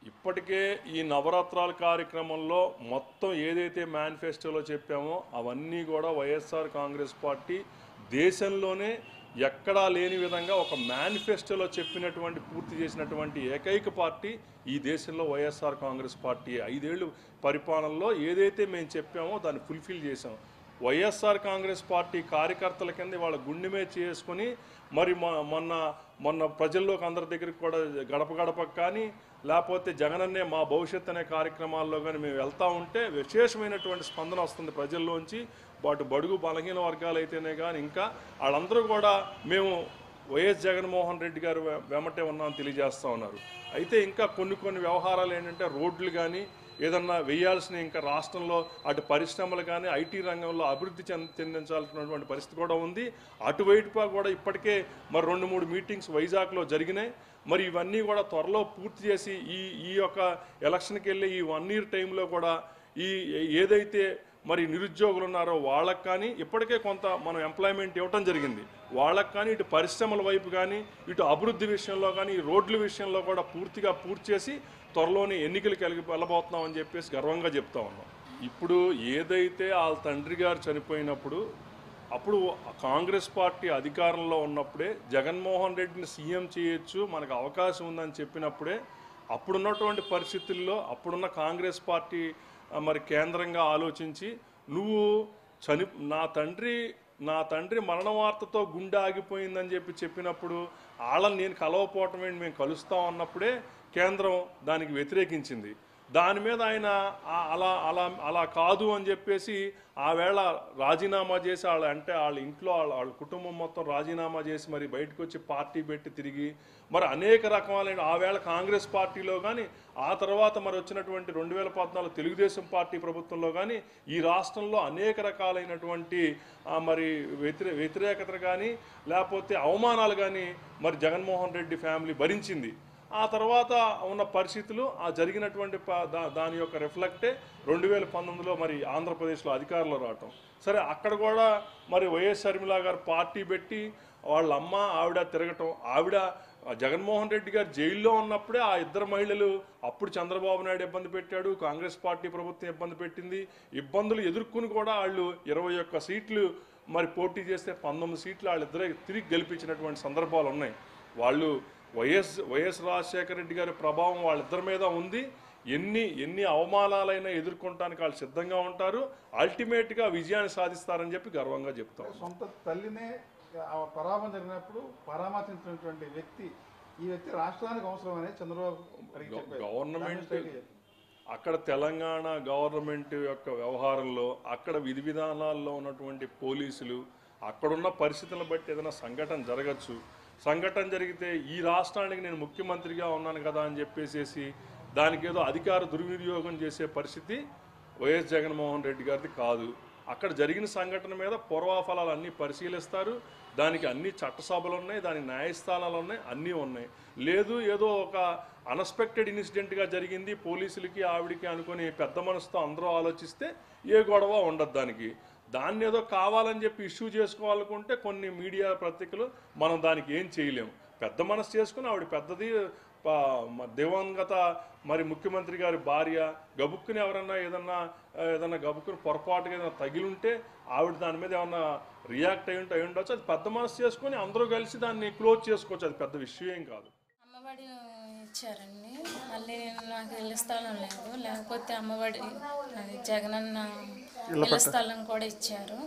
ఇప్పటికే ఈ నవరాత్రాల కార్యక్రమంలో మొత్తం ఏదైతే మేనిఫెస్టోలో చెప్పామో అవన్నీ కూడా వైఎస్ఆర్ కాంగ్రెస్ పార్టీ దేశంలోనే ఎక్కడా లేని విధంగా ఒక మేనిఫెస్టోలో చెప్పినటువంటి పూర్తి చేసినటువంటి ఏకైక పార్టీ ఈ దేశంలో వైఎస్ఆర్ కాంగ్రెస్ పార్టీ ఐదేళ్లు పరిపాలనలో ఏదైతే మేము చెప్పామో దాన్ని ఫుల్ఫిల్ చేసాం వైఎస్ఆర్ కాంగ్రెస్ పార్టీ కార్యకర్తల కింద వాళ్ళ గుండె మీద చేసుకొని మరి మొ- మొన్న మొన్న ప్రజల్లోకి అందరి దగ్గరికి కూడా గడప గడపకు కానీ లేకపోతే జగనన్నే మా భవిష్యత్ అనే కార్యక్రమాల్లో కానీ మేము వెళ్తా ఉంటే విశేషమైనటువంటి స్పందన వస్తుంది ప్రజల్లోంచి వాటి బడుగు బలహీన వర్గాలు అయితేనే కానీ ఇంకా వాళ్ళందరూ కూడా మేము వైఎస్ జగన్మోహన్ రెడ్డి గారు వె- వెమటే ఉన్నామని తెలియజేస్తూ ఉన్నారు అయితే ఇంకా కొన్ని కొన్ని వ్యవహారాలు ఏంటంటే రోడ్లు కానీ ఏదన్నా వేయాల్సిన ఇంకా రాష్ట్రంలో అటు పరిశ్రమలు కానీ ఐటీ రంగంలో అభివృద్ధి చెంద చెందించాల్సినటువంటి పరిస్థితి కూడా ఉంది అటువైపు కూడా ఇప్పటికే మరి రెండు మూడు మీటింగ్స్ వైజాగ్లో జరిగినాయి మరి ఇవన్నీ కూడా త్వరలో పూర్తి చేసి ఈ ఈ యొక్క ఎలక్షన్కి వెళ్ళి ఈ వన్ ఇయర్ టైంలో కూడా ఈ ఏదైతే మరి నిరుద్యోగులు ఉన్నారో వాళ్ళకి కానీ ఇప్పటికే కొంత మనం ఎంప్లాయ్మెంట్ ఇవ్వటం జరిగింది వాళ్ళకి కానీ ఇటు పరిశ్రమల వైపు కానీ ఇటు అభివృద్ధి విషయంలో కానీ ఈ రోడ్ల విషయంలో కూడా పూర్తిగా పూర్తి చేసి త్వరలోనే ఎన్నికలు కలిగి వెళ్ళబోతున్నాం అని చెప్పేసి గర్వంగా చెప్తా ఉన్నాం ఇప్పుడు ఏదైతే వాళ్ళ తండ్రి గారు చనిపోయినప్పుడు అప్పుడు కాంగ్రెస్ పార్టీ అధికారంలో ఉన్నప్పుడే జగన్మోహన్ రెడ్డిని సీఎం చేయొచ్చు మనకు అవకాశం ఉందని చెప్పినప్పుడే అప్పుడున్నటువంటి పరిస్థితుల్లో అప్పుడున్న కాంగ్రెస్ పార్టీ ఆ, మరి కేంద్రంగా ఆలోచించి నువ్వు చని నా తండ్రి నా తండ్రి మరణ వార్తతో గుండె ఆగిపోయిందని చెప్పి చెప్పినప్పుడు వాళ్ళని నేను కలవపోవటం ఏంటి మేము కలుస్తాం అన్నప్పుడే కేంద్రం దానికి వ్యతిరేకించింది దాని మీద ఆయన ఆ- అలా అలా అలా కాదు అని చెప్పేసి ఆ వేళ రాజీనామా చేసి వాళ్ళ అంటే వాళ్ళ ఇంట్లో వాళ్ళ వాళ్ళ కుటుంబం మొత్తం రాజీనామా చేసి మరి బయటకు వచ్చి పార్టీ పెట్టి తిరిగి మరి అనేక రకమైన ఆ వేళ కాంగ్రెస్ పార్టీలో కానీ ఆ తర్వాత మరి వచ్చినటువంటి రెండు వేల పద్నాలుగు తెలుగుదేశం పార్టీ ప్రభుత్వంలో కానీ ఈ రాష్ట్రంలో అనేక రకాలైనటువంటి ఆ, మరి వ్యతిరే వ్యతిరేకత కానీ లేకపోతే అవమానాలు కానీ మరి జగన్మోహన్ రెడ్డి ఫ్యామిలీ భరించింది ఆ తర్వాత ఉన్న పరిస్థితులు ఆ జరిగినటువంటి ప- దా- దాని యొక్క రిఫ్లెక్టే రెండు వేల పంతొమ్మిదిలో మరి ఆంధ్రప్రదేశ్లో అధికారంలో రావటం సరే అక్కడ కూడా మరి వైఎస్ షర్మిల గారు పార్టీ పెట్టి వాళ్ళ అమ్మ ఆవిడ తిరగటం ఆవిడ ఆ జగన్మోహన్ రెడ్డి గారు జైల్లో ఉన్నప్పుడే ఆ ఇద్దరు మహిళలు అప్పుడు చంద్రబాబు నాయుడు ఇబ్బంది పెట్టాడు కాంగ్రెస్ పార్టీ ప్రభుత్వం ఇబ్బంది పెట్టింది ఇబ్బందులు ఎదుర్కొని కూడా వాళ్ళు ఇరవై ఒక్క సీట్లు మరి పోటీ చేస్తే పంతొమ్మిది సీట్లు వాళ్ళిద్దరే తిరిగి గెలిపించినటువంటి సందర్భాలు ఉన్నాయి వాళ్ళు వైఎస్ వైఎస్ రాజశేఖర రెడ్డి గారి ప్రభావం వాళ్ళిద్దరి మీద ఉంది ఎన్ని ఎన్ని అవమానాలైనా ఎదుర్కొనడానికి వాళ్ళు సిద్ధంగా ఉంటారు అల్టిమేట్గా విజయాన్ని సాధిస్తారని చెప్పి గర్వంగా చెప్తాం సొంత తల్లినే ఆ పరామర్శ జరిగినప్పుడు పరామర్శించినటువంటి వ్యక్తి ఈ వ్యక్తి రాష్ట్రానికి అవసరం అనేది చంద్రబాబు గారికి గవ- చెప్పారు. గవర్నమెంట్ దాన్ని స్ట్రైట్ అక్కడ తెలంగాణ గవర్నమెంట్ యొక్క వ్యవహారంలో అక్కడ విధి విధానాల్లో ఉన్నటువంటి పోలీసులు అక్కడున్న పరిస్థితులను బట్టి ఏదైనా సంఘటన జరగచ్చు సంఘటన జరిగితే ఈ రాష్ట్రానికి నేను ముఖ్యమంత్రిగా ఉన్నాను కదా అని చెప్పేసేసి దానికి ఏదో అధికార దుర్వినియోగం చేసే పరిస్థితి వైఎస్ జగన్మోహన్ రెడ్డి గారిది కాదు అక్కడ జరిగిన సంఘటన మీద పూర్వాఫలాలు అన్నీ పరిశీలిస్తారు దానికి అన్ని చట్టసభలు ఉన్నాయి దానికి న్యాయస్థానాలు ఉన్నాయి అన్నీ ఉన్నాయి లేదు ఏదో ఒక అన్ఎక్స్పెక్టెడ్ ఇన్సిడెంట్గా జరిగింది పోలీసులకి ఆవిడికి అనుకుని పెద్ద మనసుతో అందరూ ఆలోచిస్తే ఏ గొడవ ఉండదు దానికి దాన్ని ఏదో కావాలని చెప్పి ఇష్యూ చేసుకోవాలనుకుంటే కొన్ని మీడియా పత్రికలు మనం దానికి ఏం చేయలేము పెద్ద మనసు చేసుకుని ఆవిడ పెద్దది ప- మ- దివంగత మరి ముఖ్యమంత్రి గారి భార్య గబుక్కుని ఎవరన్నా ఏదన్నా ఆ, ఏదన్నా గబుక్కుని పొరపాటుగా ఏదైనా తగిలుంటే ఆవిడ దాని మీద ఏమన్నా రియాక్ట్ అయి ఉంటే అయి ఉండొచ్చు అది పెద్ద మనసు చేసుకొని అందరూ కలిసి దాన్ని క్లోజ్ చేసుకోవచ్చు అది పెద్ద విషయం ఏం కాదు అమ్మఒడి ఇచ్చారండి మళ్ళీ నాకు ఇళ్ళ స్థలం లేదు లేకపోతే అమ్మఒడి అది జగనన్న ఇళ్ళ స్థలం కూడా ఇచ్చారు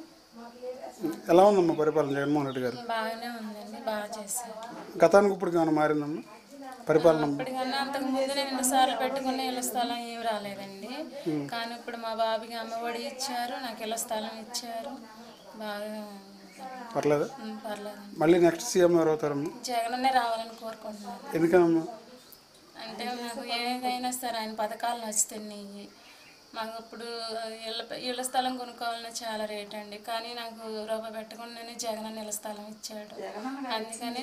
ఎలా ఉందమ్మా పరిపాలన జగన్మోహన్ రెడ్డి గారు బాగానే ఉందండి బాగా చేశారు గతానికి ఇప్పటికి ఏమైనా మారిందమ్మా పరిపాలన ఇప్పటికన్నా అంతకు ముందు నేను ఎన్నిసార్లు పెట్టుకున్న ఇళ్ళ స్థలం ఏమి రాలేదండి కానీ ఇప్పుడు మా బాబుకి అమ్మఒడి ఇచ్చారు నాకు ఇళ్ళ స్థలం ఇచ్చారు బాగా పర్లేదు ఉమ్, పర్లేదండి మళ్ళీ నెక్స్ట్ సీఎం ఎవరు అవుతారమ్మా జగనన్నే రావాలని కోరుకుంటున్నాను ఎందుకనమ్మా అంటే నాకు ఏదైనా సరే ఆయన పథకాలు నచ్చుతున్నాయి మాకు ఇప్పుడు ఇళ్ళ ఇళ్ళ స్థలం కొనుక్కోవాలన్నా చాలా రేట్ అండి కానీ నాకు రూపాయి పెట్టకుండానే జగన్ అన్న ఇళ్ళ స్థలం ఇచ్చాడు అందుకని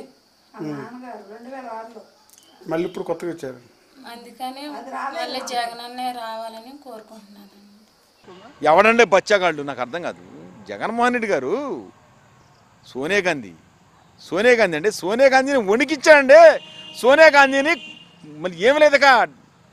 మళ్ళీ ఇప్పుడు కొత్తగా ఇచ్చారు అందుకని మళ్ళీ జగన్ అన్నే రావాలని కోరుకుంటున్నాను ఎవడంటే బచ్చాగాళ్ళు నాకు అర్థం కాదు జగన్మోహన్ రెడ్డి గారు సోనియా గాంధీ సోనియా గాంధీ అంటే సోనియా గాంధీని వణికిచ్చాడండి సోనియా గాంధీని మళ్ళీ ఏమి లేదక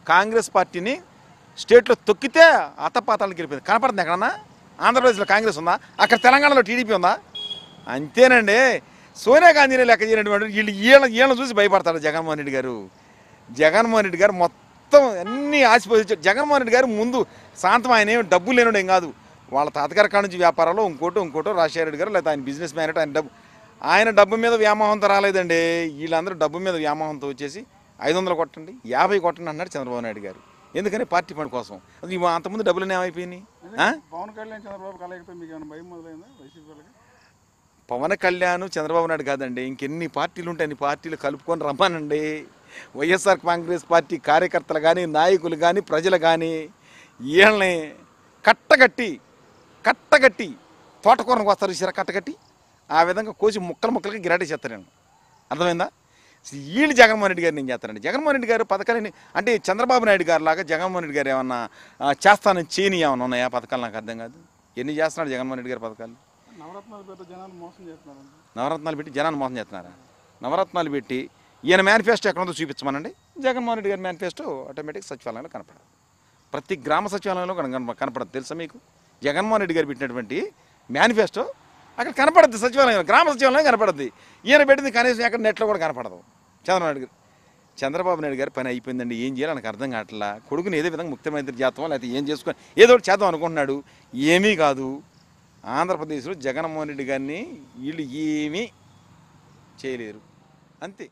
కాంగ్రెస్ పార్టీని స్టేట్లో తొక్కితే అతపాతాలకు వెళ్ళిపోయింది కనపడుతుంది ఎక్కడన్నా ఆంధ్రప్రదేశ్లో కాంగ్రెస్ ఉందా అక్కడ తెలంగాణలో టీడీపీ ఉందా అంతేనండి సోనియా గాంధీని లెక్క చేయనటువంటి వీళ్ళు వీళ్ళ వీళ్ళని చూసి భయపడతాడు జగన్మోహన్ రెడ్డి గారు జగన్మోహన్ రెడ్డి గారు మొత్తం అన్ని ఆశపోయి జగన్మోహన్ రెడ్డి గారు ముందు శాంతం ఆయన ఏం డబ్బు లేనుడు ఏం కాదు వాళ్ళ తాతగారి కాడ నుంచి వ్యాపారాలు ఇంకోటో ఇంకోటో రాజశేఖర రెడ్డి గారు లేదా ఆయన బిజినెస్ మ్యాన్ ఆయన డబ్బు ఆయన డబ్బు మీద వ్యామోహంతో రాలేదండి వీళ్ళందరూ డబ్బు మీద వ్యామోహంతో వచ్చేసి ఐదు వందలు కొట్టండి యాభై కొట్టండి అన్నాడు చంద్రబాబు నాయుడు గారు ఎందుకని పార్టీ పని కోసం అది ఇవా- అంతకుముందు డబ్బులు ఏమైపోయినాయి ఆ? పవన్ కళ్యాణ్ చంద్రబాబు కలగకపోయి మీకు ఏమైనా భయం మొదలైందా వైసీపీ వాళ్ళకి పవన్ కళ్యాణ్ చంద్రబాబు నాయుడు కాదండి ఇంకెన్ని పార్టీలు ఉంటాయి అన్ని పార్టీలు కలుపుకొని రమ్మనండి వైఎస్ఆర్ కాంగ్రెస్ పార్టీ కార్యకర్తలు కానీ నాయకులు కానీ ప్రజలు కానీ వీళ్ళని కట్టగట్టి కట్టగట్టి తోటకూరనికి వస్తారు చూసారా కట్టగట్టి ఆ విధంగా కోసి ముక్కలు ముక్కలకి గిరాటే చేస్తారు నేను అర్థమైందా వీళ్ళు జగన్మోహన్ రెడ్డి గారు నేను చేస్తానండి జగన్మోహన్ రెడ్డి గారు పథకాలని అంటే చంద్రబాబు నాయుడు గారు లాగా జగన్మోహన్ రెడ్డి గారు ఏమన్నా ఆ, చేస్తానని చేయని ఏమన్నా ఉన్నాయా పథకాలు నాకు అర్థం కాదు ఎన్ని చేస్తున్నాడు జగన్మోహన్ రెడ్డి గారు పథకాలు నవరత్నాలు పెద్ద జనాలు మోసం చేస్తున్నారండి నవరత్నాలు పెట్టి జనాన్ని మోసం చేస్తున్నారా నవరత్నాలు పెట్టి ఈయన మేనిఫెస్టో ఎక్కడ ఉందో చూపించమనండి జగన్మోహన్ రెడ్డి గారి మేనిఫెస్టో ఆటోమేటిక్ సచివాలయంలో కనపడదు ప్రతి గ్రామ సచివాలయంలో కన- కనప- కనపడదు తెలుసా మీకు జగన్మోహన్ రెడ్డి గారు పెట్టినటువంటి మేనిఫెస్టో అక్కడ కనపడద్ది సచివాలయం గ్రామ సచివాలయం కనపడద్ది ఈయన పెట్టింది కనీసం ఎక్కడ నెట్లో కూడా కనపడదు చంద్రబాబు నాయుడు గారు చంద్రబాబు నాయుడు గారి పని అయిపోయిందండి ఏం చేయాలి నాకు అర్థం కావట్లా కొడుకుని ఏదో విధంగా ముఖ్యమంత్రి చేద్దాం లేకపోతే ఏం చేసుకొని ఏదో ఒకటి చేద్దాం అనుకుంటున్నాడు ఏమీ కాదు ఆంధ్రప్రదేశ్లో జగన్మోహన్ రెడ్డి గారిని వీళ్ళు ఏమీ చేయలేరు అంతే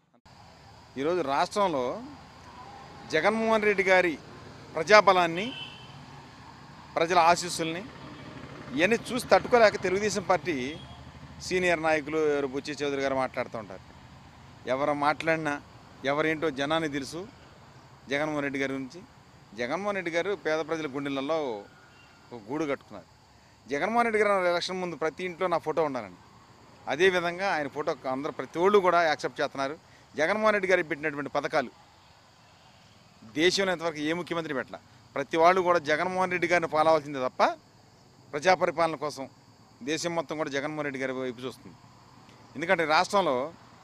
ఈరోజు రాష్ట్రంలో జగన్మోహన్ రెడ్డి గారి ప్రజాబలాన్ని ప్రజల ఆశీస్సుల్ని ఇవన్నీ చూసి తట్టుకోలేక తెలుగుదేశం పార్టీ సీనియర్ నాయకులు ఎవరు బుచ్చి చౌదరి గారు మాట్లాడుతూ ఉంటారు ఎవరు మాట్లాడినా ఎవరేంటో జనాన్ని తెలుసు జగన్మోహన్ రెడ్డి గారి గురించి జగన్మోహన్ రెడ్డి గారు పేద ప్రజల గుండెలలో ఒక గూడు కట్టుకున్నారు జగన్మోహన్ రెడ్డి గారు ఎలక్షన్ ముందు ప్రతి ఇంట్లో నా ఫోటో ఉండాలండి అదేవిధంగా ఆయన ఫోటో అందరూ ప్రతి ఒళ్ళు కూడా యాక్సెప్ట్ చేస్తున్నారు జగన్మోహన్ రెడ్డి గారికి పెట్టినటువంటి పథకాలు దేశంలో ఇంతవరకు ఏ ముఖ్యమంత్రి పెట్టల ప్రతి వాళ్ళు కూడా జగన్మోహన్ రెడ్డి గారిని ఫాలో అవ్వాల్సిందే తప్ప ప్రజా పరిపాలన కోసం దేశం మొత్తం కూడా జగన్మోహన్ రెడ్డి గారి వైపు చూస్తుంది ఎందుకంటే రాష్ట్రంలో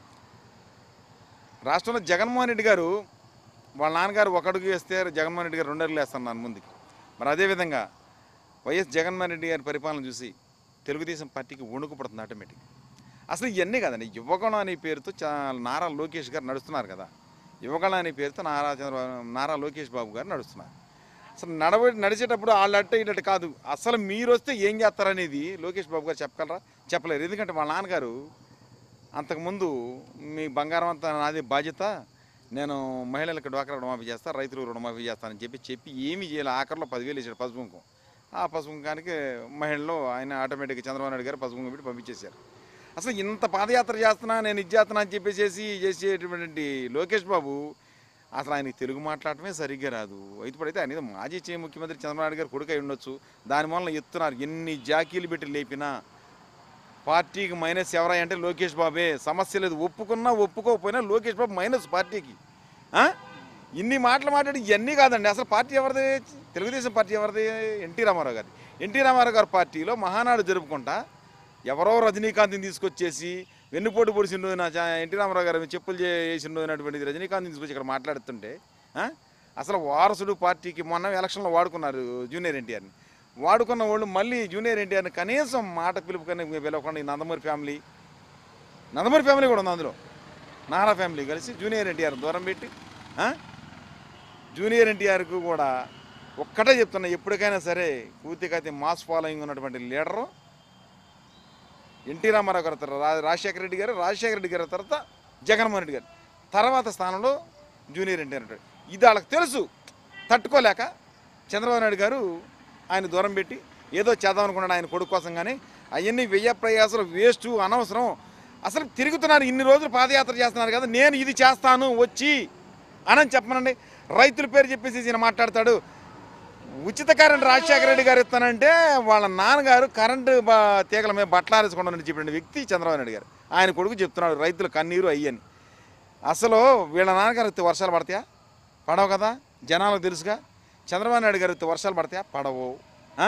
రాష్ట్రంలో జగన్మోహన్ రెడ్డి గారు వాళ్ళ నాన్నగారు ఒక అడుగు వేస్తే జగన్మోహన్ రెడ్డి గారు రెండు అడుగులు వేస్తారు నాన్న ముందుకి మరి అదేవిధంగా వైఎస్ జగన్మోహన్ రెడ్డి గారి పరిపాలన చూసి తెలుగుదేశం పార్టీకి వణుకు పడుతుంది ఆటోమేటిక్ అసలు ఇవన్నీ కదండి యువగణం అనే పేరుతో చా- నారా లోకేష్ గారు నడుస్తున్నారు కదా యువగణం అనే పేరుతో నారా చంద్రబాబు నారా లోకేష్ బాబు గారు నడుస్తున్నారు అసలు నడవ నడిచేటప్పుడు వాళ్ళు అట్ట ఇటు కాదు అసలు మీరు వస్తే ఏం చేస్తారనేది లోకేష్ బాబు గారు చెప్పగలరా చెప్పలేరు ఎందుకంటే వాళ్ళ నాన్నగారు అంతకుముందు మీ బంగారం అంతా నాది బాధ్యత నేను మహిళలకు డ్వాక్రా రుణమాఫీ చేస్తా రైతులకు రుణమాఫీ చేస్తానని చెప్పి చెప్పి ఏమీ చేయాలి ఆఖరిలో పదివేలు ఇచ్చాడు పసుపు కుంకుమ ఆ పసుపు కుంకానికి మహిళలు ఆయన ఆటోమేటిక్గా చంద్రబాబు నాయుడు గారు పసుపు కుంకుమ పెట్టి పంపించేశారు అసలు ఇంత పాదయాత్ర చేస్తున్నా నేను ఇది చేస్తున్నా అని చెప్పేసి చేసేటటువంటి లోకేష్ బాబు అసలు ఆయనకి తెలుగు మాట్లాడటమే సరిగ్గా రాదు ఇప్పుడైతే ఆయన ఏదో మాజీ చే ముఖ్యమంత్రి చంద్రబాబు నాయుడు గారు కొడుకు అయి ఉండొచ్చు దాని వలన ఎత్తున్నారు ఎన్ని జాకీలు పెట్టి లేపినా పార్టీకి మైనస్ ఎవరై అంటే లోకేష్ బాబే సమస్య లేదు ఒప్పుకున్నా ఒప్పుకోకపోయినా లోకేష్ బాబు మైనస్ పార్టీకి ఆ? ఇన్ని మాటలు మాట్లాడి ఇవన్నీ కాదండి అసలు పార్టీ ఎవరిది తెలుగుదేశం పార్టీ ఎవరిది ఎన్టీ రామారావు గారి ఎన్టీ రామారావు గారి పార్టీలో మహానాడు జరుపుకుంటా ఎవరో రజనీకాంత్ని తీసుకొచ్చేసి వెన్నుపోటు పొడిచిన రోజున చా- ఎన్టీ రామారావు గారు చెప్పులు చే- వేసిన రోజునటువంటి రజనీకాంత్ని తీసుకొచ్చి ఇక్కడ మాట్లాడుతుంటే ఆ? అసలు వారసుడు పార్టీకి మొన్న ఎలక్షన్లో వాడుకున్నారు జూనియర్ ఎన్టీఆర్ని వాడుకున్న వాళ్ళు మళ్ళీ జూనియర్ ఎన్టీఆర్ని కనీసం మాట పిలుపు కన్నా పిలవకుండా ఈ నందమూరి ఫ్యామిలీ నందమూరి ఫ్యామిలీ కూడా ఉంది అందులో నారా ఫ్యామిలీ కలిసి జూనియర్ ఎన్టీఆర్ దూరం పెట్టి ఆ? జూనియర్ ఎన్టీఆర్కు కూడా ఒక్కటే చెప్తున్నా ఎప్పటికైనా సరే పూర్తిగా మాస్ ఫాలోయింగ్ ఉన్నటువంటి లీడరు ఎన్టీ రామారావు గారి తర్వాత రా- రాజశేఖర రెడ్డి గారు రాజశేఖర రెడ్డి గారి తర్వాత జగన్మోహన్ రెడ్డి గారు తర్వాత స్థానంలో జూనియర్ ఎన్టీఆర్ ఉంటాడు ఇది వాళ్ళకి తెలుసు తట్టుకోలేక చంద్రబాబు నాయుడు గారు ఆయన దూరం పెట్టి ఏదో చేద్దాం అనుకున్నాడు ఆయన కొడుకు కోసం కానీ అవన్నీ వెయ్య ప్రయాసాలు వేస్ట్ అనవసరం అసలు తిరుగుతున్నారు ఇన్ని రోజులు పాదయాత్ర చేస్తున్నారు కదా నేను ఇది చేస్తాను వచ్చి అని చెప్పమనండి రైతుల పేరు చెప్పేసి ఈయన మాట్లాడతాడు ఉచిత కరెంట్ రాజశేఖర రెడ్డి గారు ఇస్తానంటే వాళ్ళ నాన్నగారు కరెంటు బా తీగల మీద బట్టలారేసుకుంటానని చెప్పిన వ్యక్తి చంద్రబాబు నాయుడు గారు ఆయన కొడుకు చెప్తున్నాడు రైతుల కన్నీరు అయ్యని అసలు వీళ్ళ నాన్నగారు ఎత్తే వర్షాలు పడతాయా పడవు కదా జనాలకు తెలుసుగా చంద్రబాబు నాయుడు గారు ఎత్తే వర్షాలు పడతాయా పడవు ఆ?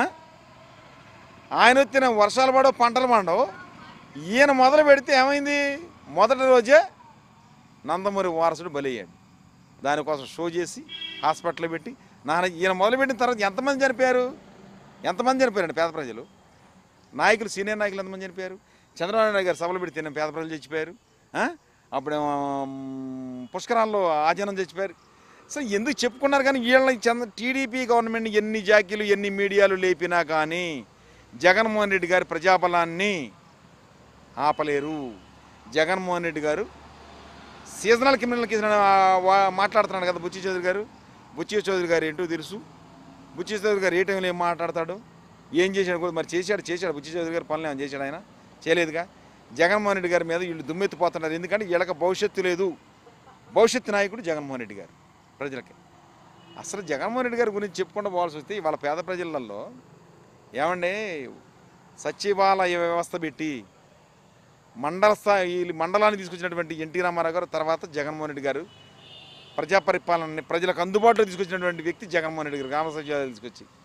ఆయన వచ్చిన వర్షాలు పడవు పంటలు పండవు ఈయన మొదలు పెడితే ఏమైంది మొదటి రోజే నందమూరి వారసుడు బలయ్యాడు దానికోసం షో చేసి హాస్పిటల్లో పెట్టి నాన్న ఈయన మొదలుపెట్టిన తర్వాత ఎంతమంది చనిపోయారు ఎంతమంది చనిపోయారండి పేద ప్రజలు నాయకులు సీనియర్ నాయకులు ఎంతమంది చనిపోయారు చంద్రబాబు నాయుడు గారు సభలు పెడితే పేద ప్రజలు చచ్చిపోయారు ఆ? అప్పుడేమో మ్, పుష్కరాల్లో ఆజనం చచ్చిపోయారు సో ఎందుకు చెప్పుకున్నారు కానీ వీళ్ళ చంద్ర టీడీపీ గవర్నమెంట్ ఎన్ని జాకీలు ఎన్ని మీడియాలు లేపినా కానీ జగన్మోహన్ రెడ్డి గారి ప్రజాబలాన్ని ఆపలేరు జగన్మోహన్ రెడ్డి గారు సీజనల్ క్రిమినల్ కేసు మాట్లాడుతున్నాడు కదా బుచ్చి చౌదరి గారు బుచ్చి చౌదరి గారు ఏంటో తెలుసు బుచ్చి చౌదరి గారు ఏ టైంలో ఏం మాట్లాడతాడు ఏం చేశాడు కూడా మరి చేశాడు చేశాడు బుచ్చి చౌదరి గారు పనులు ఏమైనా చేశాడు ఆయన చేయలేదుగా జగన్మోహన్ రెడ్డి గారి మీద వీళ్ళు దుమ్మెత్తిపోతున్నారు ఎందుకంటే వీళ్ళకి భవిష్యత్తు లేదు భవిష్యత్తు నాయకుడు జగన్మోహన్ రెడ్డి గారు ప్రజలకి అసలు జగన్మోహన్ రెడ్డి గారి గురించి చెప్పుకుంటూ పోవాల్సి వస్తే ఇవాళ పేద ప్రజలలో ఏమండి సచివాలయ వ్యవస్థ పెట్టి మండల స్థాయి ఈ మండలాన్ని తీసుకొచ్చినటువంటి ఎన్టీ రామారావు గారు తర్వాత జగన్మోహన్ రెడ్డి గారు ప్రజా పరిపాలనని ప్రజలకు అందుబాటులో తీసుకొచ్చినటువంటి వ్యక్తి జగన్మోహన్ రెడ్డి గారు గ్రామ సచివాలయాలు తీసుకొచ్చి